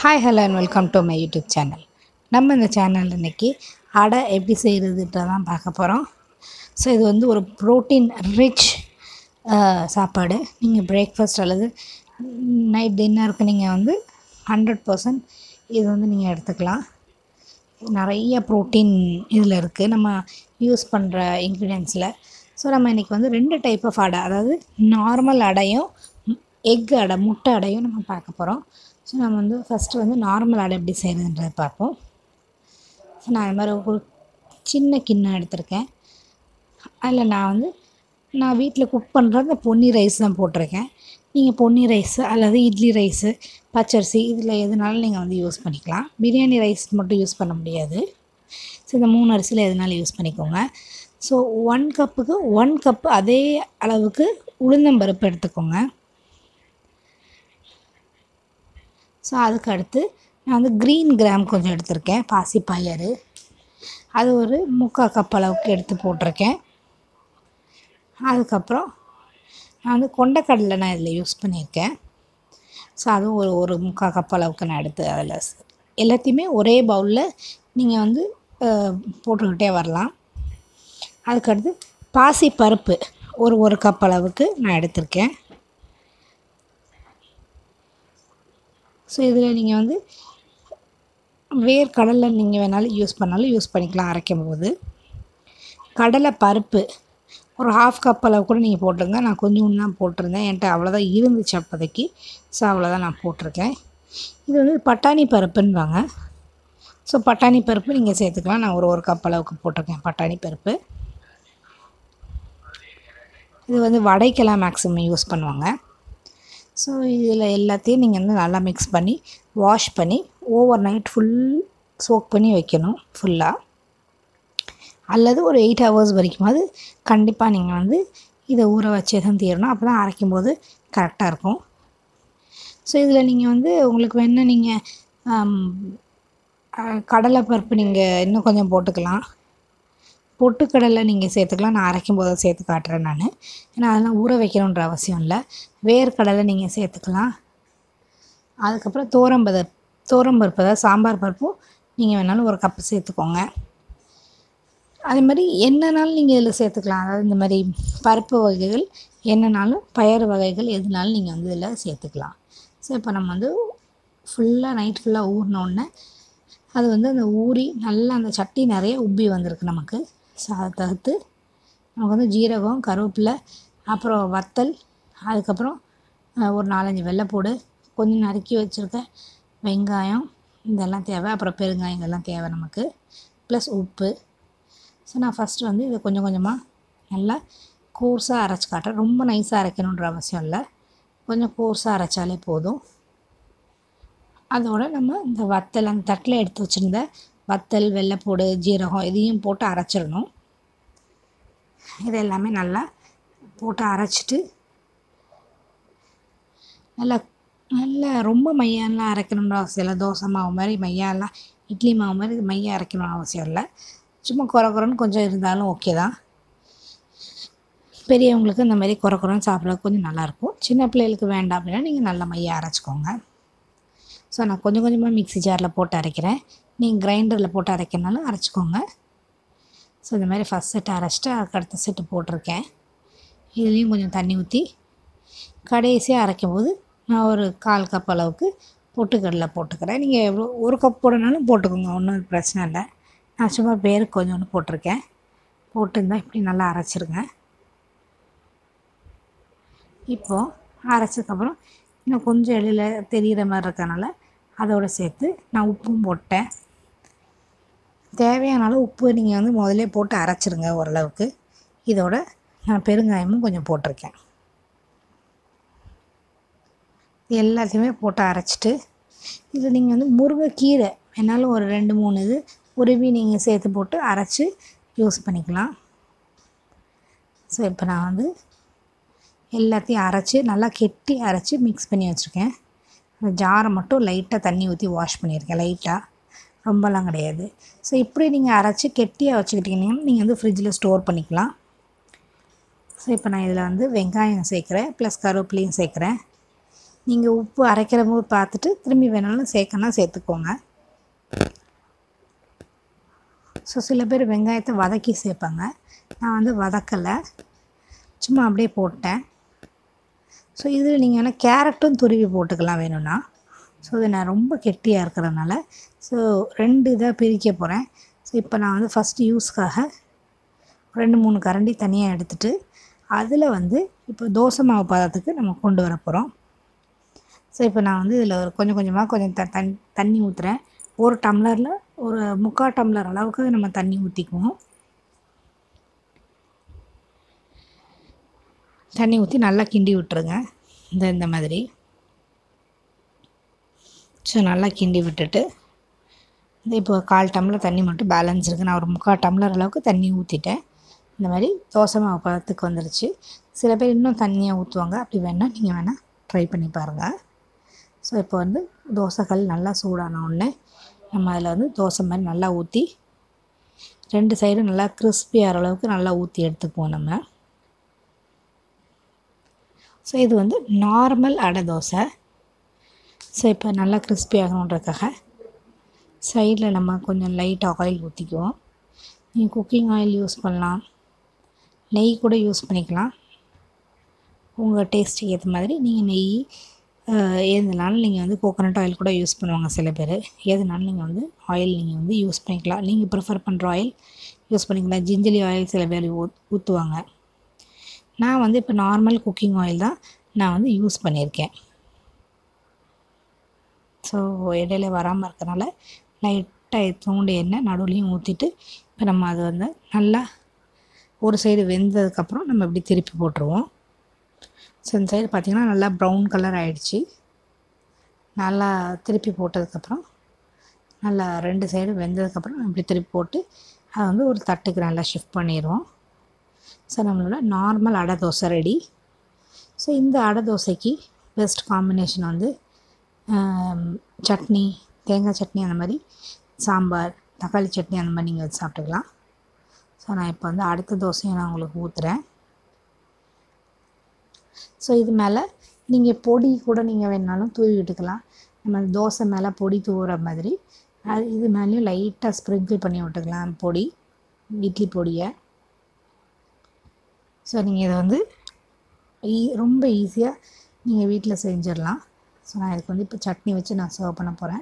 hi hello and welcome to my YouTube channel நம்ம இந்த channel இன்னைக்கு அடை எப்படி செய்கிறதுன்றதான் பார்க்க போகிறோம் ஸோ இது வந்து ஒரு ப்ரோட்டீன் ரிச் சாப்பாடு நீங்கள் பிரேக்ஃபாஸ்ட் அல்லது நைட் டின்னருக்கு நீங்கள் வந்து ஹண்ட்ரட் பர்சன்ட் இது வந்து நீங்கள் எடுத்துக்கலாம் நிறைய ப்ரோட்டீன் இதில் இருக்குது நம்ம யூஸ் பண்ணுற இன்க்ரீடியன்ஸில் ஸோ நம்ம இன்றைக்கி வந்து ரெண்டு டைப் ஆஃப் அடை அதாவது நார்மல் அடையும் எக் அடை முட்டை அடையும் நம்ம பார்க்க போகிறோம் ஸோ நம்ம வந்து ஃபஸ்ட்டு வந்து நார்மல் அடை எப்படி செய்கிறதுன்றதை பார்ப்போம் ஸோ நான் அது மாதிரி ஒரு சின்ன கிண்ணம் எடுத்திருக்கேன் அதில் நான் வந்து நான் வீட்டில் குக் பண்ணுற அந்த பொன்னி ரைஸ் தான் போட்டிருக்கேன் நீங்கள் பொன்னி ரைஸு அல்லது இட்லி ரைஸு பச்சரிசி இதில் எதுனாலும் நீங்கள் வந்து யூஸ் பண்ணிக்கலாம் பிரியாணி ரைஸ் மட்டும் யூஸ் பண்ண முடியாது ஸோ இந்த மூணு அரிசியில் எதுனாலும் யூஸ் பண்ணிக்கோங்க ஸோ ஒன் கப்புக்கு ஒன் கப்பு அதே அளவுக்கு உளுந்தம்பருப்பு எடுத்துக்கோங்க ஸோ அதுக்கு அடுத்து நான் வந்து க்ரீன் கிராம் கொஞ்சம் எடுத்திருக்கேன் பாசி பயறு அது ஒரு முக்கால் கப் அளவுக்கு எடுத்து போட்டிருக்கேன் அதுக்கப்புறம் நான் வந்து கொண்டக்கடலை நான் இதில் யூஸ் பண்ணியிருக்கேன் ஸோ அதுவும் ஒரு ஒரு முக்கால் கப் அளவுக்கு நான் எடுத்து அதில் எல்லாத்தையுமே ஒரே பவுலில் நீங்கள் வந்து போட்டுக்கிட்டே வரலாம் அதுக்கடுத்து பாசி பருப்பு ஒரு ஒரு கப் அளவுக்கு நான் எடுத்திருக்கேன் ஸோ இதில் நீங்கள் வந்து வேர்க்கடலை நீங்கள் வேணாலும் யூஸ் பண்ணாலும் யூஸ் பண்ணிக்கலாம் அரைக்கும் போது கடலை பருப்பு ஒரு ஹாஃப் கப் அளவு கூட நீங்கள் போட்டுருங்க நான் கொஞ்சம் தான் போட்டிருந்தேன் என்கிட்ட அவ்வளோதான் இருந்துச்சு அப்போதைக்கு ஸோ அவ்வளோதான் நான் போட்டிருக்கேன் இது வந்து பட்டாணி பருப்புன்னுவாங்க ஸோ பட்டாணி பருப்பு நீங்கள் சேர்த்துக்கலாம் நான் ஒரு ஒரு கப் அளவுக்கு போட்டிருக்கேன் பட்டாணி பருப்பு இது வந்து வடைக்கெல்லாம் மேக்ஸிமம் யூஸ் பண்ணுவாங்க ஸோ இதில் எல்லாத்தையும் நீங்கள் வந்து நல்லா மிக்ஸ் பண்ணி வாஷ் பண்ணி ஓவர் நைட் ஃபுல் சோக் பண்ணி வைக்கணும் ஃபுல்லாக அல்லது ஒரு எயிட் ஹவர்ஸ் வரைக்குமாவது கண்டிப்பாக நீங்கள் வந்து இதை ஊற வச்சே தான் தீரணும் அப்போ தான் அரைக்கும் போது கரெக்டாக இருக்கும் ஸோ இதில் நீங்கள் வந்து உங்களுக்கு வேணால் நீங்கள் கடலைப்பருப்பு நீங்கள் இன்னும் கொஞ்சம் போட்டுக்கலாம் பொட்டுக்கடலை நீங்கள் சேர்த்துக்கலாம் நான் அரைக்கும் போது சேர்த்து காட்டுறேன் நான் ஏன்னா அதெல்லாம் ஊற வைக்கணுன்ற அவசியம் இல்லை வேர்க்கடலை நீங்கள் சேர்த்துக்கலாம் அதுக்கப்புறம் தோரம்பத தோரம்பருப்பு அதாவது சாம்பார் பருப்பும் நீங்கள் வேணாலும் ஒரு கப்பு சேர்த்துக்கோங்க அதே மாதிரி என்னன்னாலும் நீங்கள் இதில் சேர்த்துக்கலாம் அதாவது இந்த மாதிரி பருப்பு வகைகள் என்னன்னாலும் பயறு வகைகள் எதுனாலும் நீங்கள் வந்து இதில் சேர்த்துக்கலாம் ஸோ இப்போ நம்ம வந்து ஃபுல்லாக நைட் ஃபுல்லாக ஊறினோடனே அது வந்து அந்த ஊறி நல்லா அந்த சட்டி நிறைய உப்பி வந்திருக்கு நமக்கு ஸோ அதை தவிர்த்து நமக்கு வந்து ஜீரகம் கருவேப்பிலை அப்புறம் வத்தல் அதுக்கப்புறம் ஒரு நாலஞ்சு வெள்ளைப்பூடு கொஞ்சம் நறுக்கி வச்சுருக்க வெங்காயம் இதெல்லாம் தேவை அப்புறம் பெருங்காயம் இதெல்லாம் தேவை நமக்கு ப்ளஸ் உப்பு ஸோ நான் ஃபஸ்ட்டு வந்து இதை கொஞ்சம் கொஞ்சமாக நல்லா கோர்ஸாக அரைச்சி காட்டுறேன் ரொம்ப நைஸாக அரைக்கணுன்ற அவசியம் இல்லை கொஞ்சம் கோர்ஸாக அரைச்சாலே போதும் அதோடு நம்ம இந்த வத்தல் அந்த தட்டில் எடுத்து வச்சுருந்த வத்தல் வெள்ளைப்பூடு ஜீரகம் இதையும் போட்டு அரைச்சிடணும் இது எல்லாமே நல்லா போட்டு அரைச்சிட்டு நல்லா நல்லா ரொம்ப மையாலாம் அரைக்கணுன்ற அவசியம் இல்லை தோசை மாவு மாதிரி மையாலாம் இட்லி மாவு மாதிரி மையம் அரைக்கணும்னு அவசியம் இல்லை சும்மா குறை குறைன்னு கொஞ்சம் இருந்தாலும் ஓகே தான் பெரியவங்களுக்கு இந்த மாதிரி குறை குறைன்னு சாப்பிட கொஞ்சம் நல்லாயிருக்கும் சின்ன பிள்ளைகளுக்கு வேண்டாம் அப்படின்னா நீங்கள் நல்லா மையம் அரைச்சிக்கோங்க ஸோ நான் கொஞ்சம் கொஞ்சமாக மிக்ஸி ஜாரில் போட்டு அரைக்கிறேன் நீங்கள் கிரைண்டரில் போட்டு அரைக்கிறனாலும் அரைச்சிக்கோங்க ஸோ இந்த மாதிரி ஃபஸ்ட் செட் அரைச்சிட்டு அதுக்கு அடுத்த செட்டு போட்டிருக்கேன் இதுலேயும் கொஞ்சம் தண்ணி ஊற்றி கடைசியாக அரைக்கும் போது நான் ஒரு கால் கப் அளவுக்கு பொட்டுக்கடலை போட்டுக்கிறேன் நீங்கள் எவ்வளோ ஒரு கப் போடனாலும் போட்டுக்கோங்க ஒன்றும் பிரச்சனை இல்லை நான் சும்மா பேருக்கு கொஞ்சோண்டு போட்டிருக்கேன் போட்டுருந்தால் இப்படி நல்லா அரைச்சிருங்க இப்போது அரைச்சதுக்கப்புறம் இன்னும் கொஞ்சம் எளியில் தெரிகிற மாதிரி இருக்கனால அதோடு சேர்த்து நான் உப்பும் போட்டேன் தேவையான அளவு உப்பு நீங்கள் வந்து முதல்ல போட்டு அரைச்சிருங்க ஓரளவுக்கு இதோட நான் பெருங்காயமும் கொஞ்சம் போட்டிருக்கேன் எல்லாத்தையுமே போட்டு அரைச்சிட்டு இதில் நீங்கள் வந்து முருங்கைக்கீரை வேணாலும் ஒரு ரெண்டு மூணு இது உருவி நீங்கள் சேர்த்து போட்டு அரைச்சி யூஸ் பண்ணிக்கலாம் ஸோ இப்போ நான் வந்து எல்லாத்தையும் அரைச்சி நல்லா கெட்டி அரைச்சி மிக்ஸ் பண்ணி வச்சுருக்கேன் அந்த ஜாரை மட்டும் லைட்டாக தண்ணி ஊற்றி வாஷ் பண்ணியிருக்கேன் லைட்டாக ரொம்பலாம் கிடையாது ஸோ இப்படி நீங்கள் அரைச்சி கெட்டியாக வச்சுக்கிட்டிங்கன்னா நீங்கள் வந்து ஃப்ரிட்ஜில் ஸ்டோர் பண்ணிக்கலாம் ஸோ இப்போ நான் இதில் வந்து வெங்காயம் சேர்க்குறேன் ப்ளஸ் கருவேப்பிலையும் சேர்க்குறேன் நீங்கள் உப்பு அரைக்கிற போது பார்த்துட்டு திரும்பி வேணாலும் சேர்க்கணும் சேர்த்துக்கோங்க ஸோ சில பேர் வெங்காயத்தை வதக்கி சேர்ப்பாங்க நான் வந்து வதக்கலை சும்மா அப்படியே போட்டேன் ஸோ இதில் நீங்கள் வேணால் கேரட்டும் துருவி போட்டுக்கலாம் வேணும்னா ஸோ இது நான் ரொம்ப கெட்டியாக இருக்கிறதுனால ஸோ ரெண்டு இதாக பிரிக்க போகிறேன் ஸோ இப்போ நான் வந்து ஃபஸ்ட்டு யூஸ்க்காக ரெண்டு மூணு கரண்டி தனியாக எடுத்துகிட்டு அதில் வந்து இப்போ தோசை மாவு பதத்துக்கு நம்ம கொண்டு வர போகிறோம் ஸோ இப்போ நான் வந்து இதில் ஒரு கொஞ்சம் கொஞ்சமாக கொஞ்சம் த தண் தண்ணி ஊற்றுறேன் ஒரு டம்ளரில் ஒரு முக்கால் டம்ளர் அளவுக்கு நம்ம தண்ணி ஊற்றிக்குவோம் தண்ணி ஊற்றி நல்லா கிண்டி விட்டுருங்க இந்த இந்த மாதிரி ஸோ நல்லா கிண்டி விட்டுட்டு இது இப்போ கால் டம்ளர் தண்ணி மட்டும் பேலன்ஸ் இருக்குது நான் ஒரு முக்கால் டம்ளர் அளவுக்கு தண்ணி ஊற்றிட்டேன் இந்த மாதிரி தோசை மாவு பதத்துக்கு வந்துருச்சு சில பேர் இன்னும் தண்ணியாக ஊற்றுவாங்க அப்படி வேணால் நீங்கள் வேணால் ட்ரை பண்ணி பாருங்கள் ஸோ இப்போ வந்து தோசைக்கல் நல்லா சூடான உடனே நம்ம அதில் வந்து தோசை மாதிரி நல்லா ஊற்றி ரெண்டு சைடும் நல்லா crispy ஆகிற அளவுக்கு நல்லா ஊற்றி எடுத்துக்குவோம் நம்ம ஸோ இது வந்து நார்மல் அடை தோசை ஸோ இப்போ நல்லா crispy ஆகணுன்றதுக்காக சைடில் நம்ம கொஞ்சம் லைட்டாக ஆயில் ஊற்றிக்குவோம் நீங்கள் குக்கிங் ஆயில் யூஸ் பண்ணலாம் நெய் கூட யூஸ் பண்ணிக்கலாம் உங்கள் டேஸ்ட்டுக்கு ஏற்ற மாதிரி நீங்கள் நெய் அஹ், எதுனாலும் நீங்கள் வந்து கோகோனட் ஆயில் கூட யூஸ் பண்ணுவாங்க சில பேர் எதுனாலும் நீங்கள் வந்து ஆயில் நீங்கள் வந்து யூஸ் பண்ணிக்கலாம் நீங்கள் ப்ரிஃபர் பண்ணுற ஆயில் யூஸ் பண்ணிக்கலாம் ஜிஞ்சலி ஆயில் சில பேர் ஊ ஊற்றுவாங்க நான் வந்து இப்போ நார்மல் குக்கிங் ஆயில் தான் நான் வந்து யூஸ் பண்ணியிருக்கேன் ஸோ இடையில வராமல் இருக்கறனால லைட்டாக தூண்டு எண்ணெய் நடுவுலையும் ஊற்றிட்டு இப்போ நம்ம அதை வந்து நல்லா ஒரு சைடு வெந்ததுக்கப்புறம் நம்ம இப்படி திருப்பி போட்டுருவோம் ஸோ இந்த சைடு பார்த்திங்கன்னா நல்லா ப்ரௌன் கலர் ஆயிடுச்சு நல்லா திருப்பி போட்டதுக்கப்புறம் நல்லா ரெண்டு சைடு வெந்ததுக்கப்புறம் இப்படி திருப்பி போட்டு அதை வந்து ஒரு தட்டுக்கு நல்லா ஷிஃப்ட் பண்ணிடுவோம் ஸோ நம்மளோட நார்மல் அடை தோசை ரெடி ஸோ இந்த அடை தோசைக்கு பெஸ்ட் காம்பினேஷன் வந்து ஆம், சட்னி தேங்காய் சட்னி அந்த மாதிரி சாம்பார் தக்காளி சட்னி அந்த மாதிரி நீங்கள் வச்சு சாப்பிட்டுக்கலாம் ஸோ நான் இப்போ வந்து அடுத்த தோசையை நான் உங்களுக்கு ஊற்றுறேன் ஸோ இது மேலே நீங்கள் பொடி கூட நீங்கள் வேணாலும் தூவி விட்டுக்கலாம் நம்ம தோசை மேலே பொடி தூவுற மாதிரி அது இது மேலேயும் லைட்டாக ஸ்ப்ரிங்கிள் பண்ணி விட்டுக்கலாம் பொடி இட்லி பொடியை ஸோ நீங்கள் இதை வந்து ஈ ரொம்ப ஈஸியாக நீங்கள் வீட்டில் செஞ்சிடலாம் ஸோ நான் இதுக்கு வந்து இப்போ சட்னி வச்சு நான் சர்வ் பண்ண போகிறேன்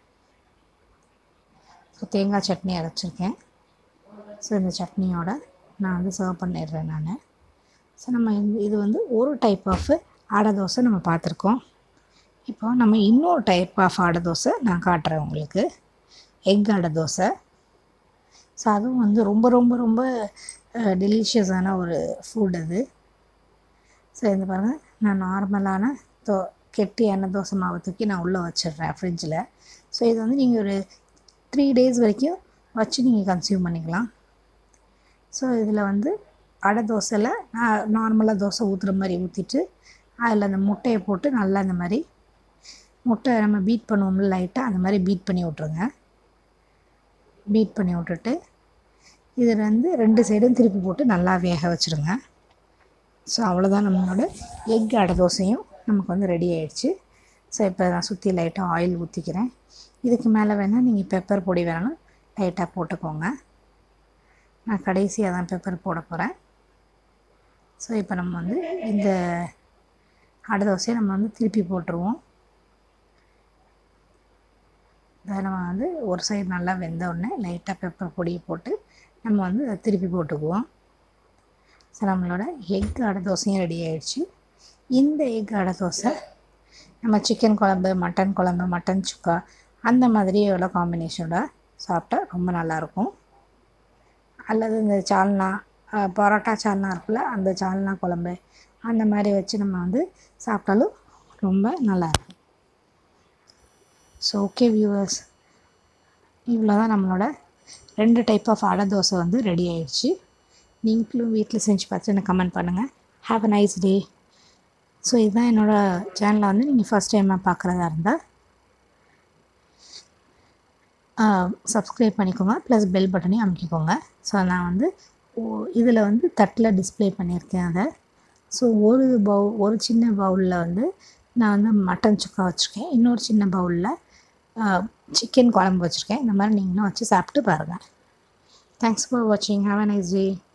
ஸோ தேங்காய் சட்னி அரைச்சிருக்கேன் ஸோ இந்த சட்னியோட நான் வந்து சர்வ் பண்ணிடுறேன் நான் ஸோ நம்ம இந்த இது வந்து ஒரு டைப் ஆஃப் அடை தோசை நம்ம பார்த்துருக்கோம் இப்போ நம்ம இன்னொரு டைப் ஆஃப் அடை தோசை நான் காட்டுறேன் உங்களுக்கு எக் அடை தோசை ஸோ அதுவும் வந்து ரொம்ப ரொம்ப ரொம்ப டெலிஷியஸான ஒரு ஃபுட் அது ஸோ இந்த பாருங்கள் நான் நார்மலான தோ கெட்டியான தோசை மாவு தூக்கி நான் உள்ளே வச்சிடுறேன் ஃப்ரிட்ஜில் ஸோ இது வந்து நீங்கள் ஒரு த்ரீ டேஸ் வரைக்கும் வச்சு நீங்கள் கன்சியூம் பண்ணிக்கலாம் ஸோ இதில் வந்து அடை தோசையில் நான் நார்மலாக தோசை ஊற்றுற மாதிரி ஊற்றிட்டு அதில் அந்த முட்டையை போட்டு நல்லா இந்த மாதிரி முட்டை நம்ம பீட் பண்ணுவோம்ல லைட்டாக அந்த மாதிரி பீட் பண்ணி விட்ருங்க பீட் பண்ணி விட்டுட்டு இதில் வந்து ரெண்டு சைடும் திருப்பி போட்டு நல்லா வேக வச்சுருங்க ஸோ அவ்வளோதான் நம்மளோட எக் அடை தோசையும் நமக்கு வந்து ரெடி ஆயிடுச்சு ஸோ இப்போ நான் சுற்றி லைட்டாக ஆயில் ஊற்றிக்கிறேன் இதுக்கு மேலே வேணால் நீங்கள் பெப்பர் பொடி வேணாலும் லைட்டாக போட்டுக்கோங்க நான் கடைசியாக தான் பெப்பர் போட போகிறேன் ஸோ இப்போ நம்ம வந்து இந்த அடை தோசையை நம்ம வந்து திருப்பி போட்டுருவோம் இதை நம்ம வந்து ஒரு சைடு நல்லா வெந்த உடனே லைட்டாக பெப்பர் பொடியை போட்டு நம்ம வந்து அதை திருப்பி போட்டுக்குவோம் ஸோ நம்மளோட எக் அடை தோசையும் ரெடி ஆயிடுச்சு இந்த எக் அடை தோசை நம்ம சிக்கன் குழம்பு மட்டன் குழம்பு மட்டன் சுக்கா அந்த மாதிரி உள்ள காம்பினேஷனோட சாப்பிட்டா ரொம்ப நல்லாயிருக்கும் அல்லது இந்த சால்னா அஹ், பரோட்டா சால்னா இருக்குல்ல அந்த சால்னா குழம்பு அந்த மாதிரி வச்சு நம்ம வந்து சாப்பிட்டாலும் ரொம்ப நல்லாயிருக்கும் ஸோ ஓகே வியூவர்ஸ் இவ்வளோ தான் நம்மளோட ரெண்டு டைப் ஆஃப் அடை தோசை வந்து ரெடி ஆயிடுச்சு நீங்களும் வீட்டில் செஞ்சு பார்த்து எனக்கு கமெண்ட் பண்ணுங்கள் have a nice day so இதுதான் என்னோடய சேனலை வந்து நீங்கள் ஃபஸ்ட் டைமாக பார்க்குறதா இருந்தால் சப்ஸ்கிரைப் பண்ணிக்கோங்க ப்ளஸ் பெல் பட்டனையும் அமைக்கிக்கோங்க ஸோ நான் வந்து இதில் வந்து தட்டில் டிஸ்ப்ளே பண்ணியிருக்கேன் அதை ஸோ ஒரு பவு ஒரு சின்ன பவுலில் வந்து நான் வந்து மட்டன் சுக்கா வச்சுருக்கேன் இன்னொரு சின்ன பவுலில் சிக்கன் குழம்பு வச்சுருக்கேன் இந்த மாதிரி நீங்களும் வச்சு சாப்பிட்டு பாருங்கள் தேங்க்ஸ் ஃபார் வாட்சிங் ஹாவ் அ நைஸ் டே